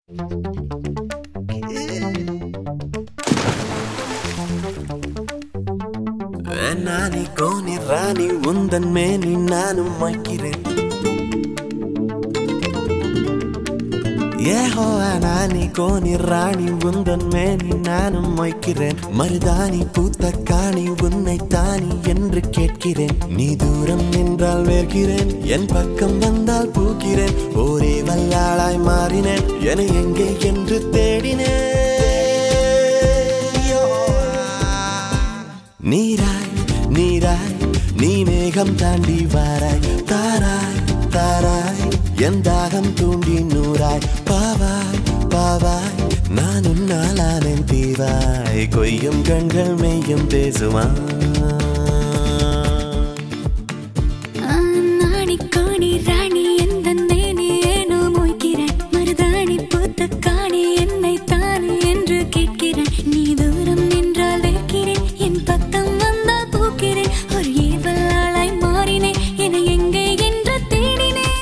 நானி Coney ராணி உந்தன் மேனி நானும் வைக்கிறேன் ஏஹோ நானி கோனி ராணி உந்தன் மேனி நானும் வைக்கிறேன் மருதாணி பூத்த காணி உன்னை தானி என்று கேட்கிறேன் நீ தூரம் நின்றால் வேர்க்கிறேன் என் பக்கம் வந்தால் பூக்கிறேன் ஒரே வல்லாளாய் மாறினேன் என எங்கே என்று தேடினேன் நீராய் நீராய் நீ மேகம் தாண்டி வாராய் தாராய் தாராய் என் தாகம் தூண்டி நூறாய் பாவாய் பாவாய் நான் உன்னாலானேன் தீவாய் கொய்யும் கண்கள் மெய்யும் பேசுமா நாணி காணி ராணி எந்தன் மேனி ஏனோ மொய்கிறேன் மருதாணி பூத்த காணி என்னை தானே என்று கேட்கிறேன் நீ தூரம் நின்றால் வைக்கிறேன் என் பக்கம் வந்தால் பூக்கிறேன் ஒரு ஏவலாளாய் மாறினேன் என எங்கே என்று தேடினேன்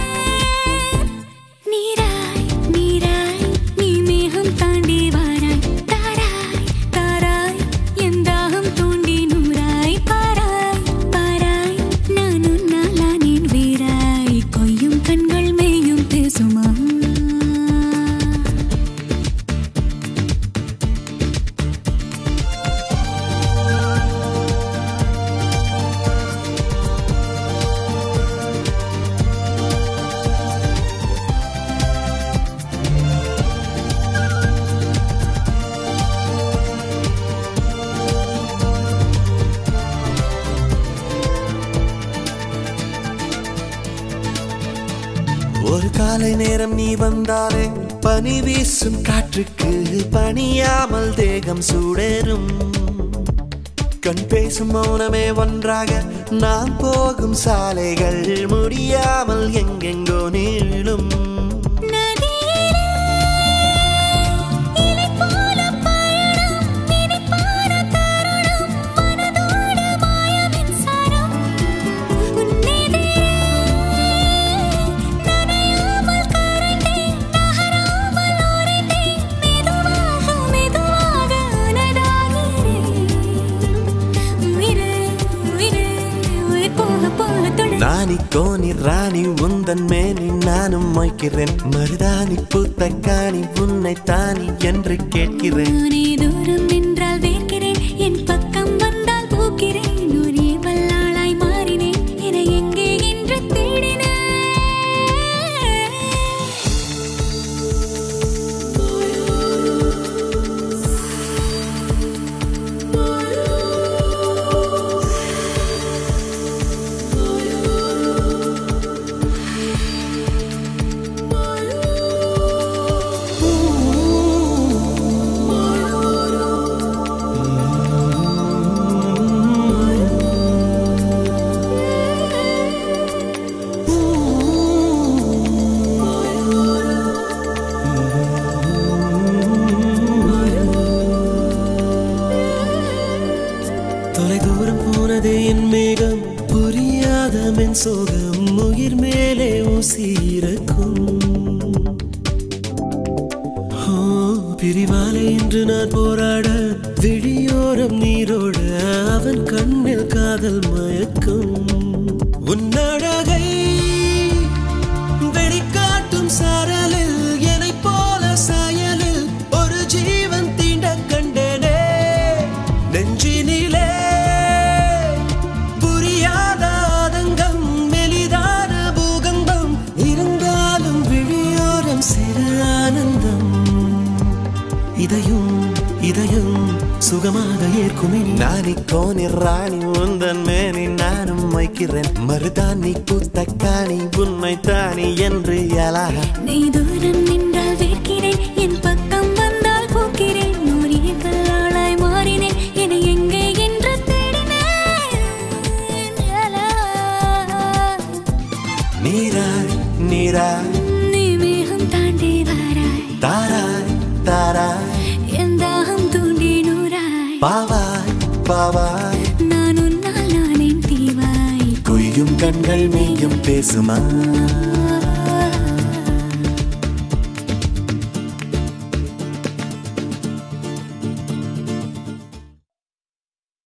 நீராய் நீராய் நீ மேகம் தாண்டி வாராய் தாராய் தாராய் என் தாகம் தூண்டி நூறாய் பாராய் பாராய் நான் உன்னாலானேன் வீராய் கொய்யும் கண்கள் மேயும் பேசுமா ஒரு காலை நேரம் நீ வந்தாலே பனி வீசும் காற்றுக்கு பணியாமல் தேகம் சூடேறும் கண் பேசும் மௌனமே ஒன்றாக நாம் போகும் சாலைகள் முடியாமல் எங்கெங்கோ நீளும் நானி கோனி ராணி உந்தன் மேனி நானும் மொய்க்கிறேன் மருதாணி பூத்த காணி உன்னை தானி என்று கேட்கிறேன் நானே தூரம் நின்றால் வேர்க்கிறேன் என் பக்கம் வந்தால் பூக்கிறேன் ஒரே வல்லாளாய் மாறினேன் என எங்கே என்று தேடினேன் தொலை தூரம் போனதே என் மேகம் புரியாத மென் சோகம் உயிர் மேலே ஊசியிருக்கும் ஓ, பிரிவாலே இன்று நான் போராட விழியோரம் நீரோட அவன் கண்ணில் காதல் மயக்கும் உன்னழகை வெளிக்காட்டும் சாரலில் என்னைப் போல சாயலில் ஒரு ஜீவன் தீண்ட கண்டேனே நெஞ்சினிலே புரியாத ஆதங்கம் மெலிதான பூகம்பம் இருந்தாலும் விழியோரம் சிறு ஆனந்தம் இதையும் இதையும் சுகமாக ஏற்குமே நானி கோனி ராணி உந்தன் மேனி நானும் வைக்கிறேன் மருதாணி பூத்த காணி உண்மை தானி என்று எலாக நீ தூரம் நின்றால் வேர்க்கிறேன் என் பக்கம் வந்தால் போக்கிறேன் நூறிய கல்லாளாய் மாறினேன் என எங்கே என்று தேடினேன் லலா. நீராய் நீராய் நீ மேகம் தாண்டி வாராய் தாராய் தாராய் என் தாகம் தூண்டி நூறாய் பாவாய் பாவாய் நான் உன்னால் நானேன் தீவாய் கொய்யும் கண்கள் மெய்யும் பேசுமா